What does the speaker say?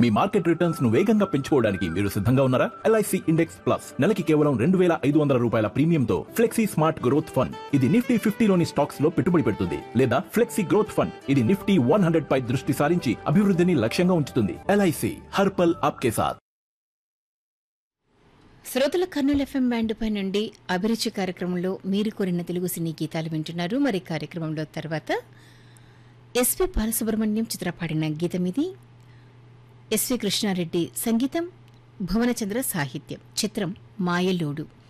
మీ market returns ను వేగంగా పెంచుకోవడానికి మీరు సిద్ధంగా ఉన్నారా ఎల్ఐసి ఇండెక్స్ ప్లస్ నెలకి కేవలం రెండు వేల ఐదు వందల రూపాయల ప్రీమియంతో ఫ్లెక్సీ స్మార్ట్ గ్రోత్ ఫండ్ ఇది నిఫ్టీ ఫిఫ్టీలోని స్టాక్స్ లో పెట్టుబడి పెడుతుంది లేదా ఫ్లెక్సీ గ్రోత్ ఫండ్ ఇది నిఫ్టీ వన్ హండ్రెడ్ పై దృష్టి సారించి అభివృద్ధిని లక్ష్యంగా ఉంచుతుంది ఎల్ఐసి హర్పల్ ఆప్కే సాథ్ శ్రోతల కర్నూలు ఎఫ్ఎం బ్యాండ్ పై నుండి అభిరుచి కార్యక్రమంలో మీరు కోరిన తెలుగు సినీ గీతాలు వింటున్నారు మరి కార్యక్రమంలో తర్వాత ఎస్వి బాలసుబ్రహ్మణ్యం చిత్ర పాడిన గీతం ఇది ఎస్వి కృష్ణారెడ్డి సంగీతం భువనచంద్ర సాహిత్యం చిత్రం మాయలోడు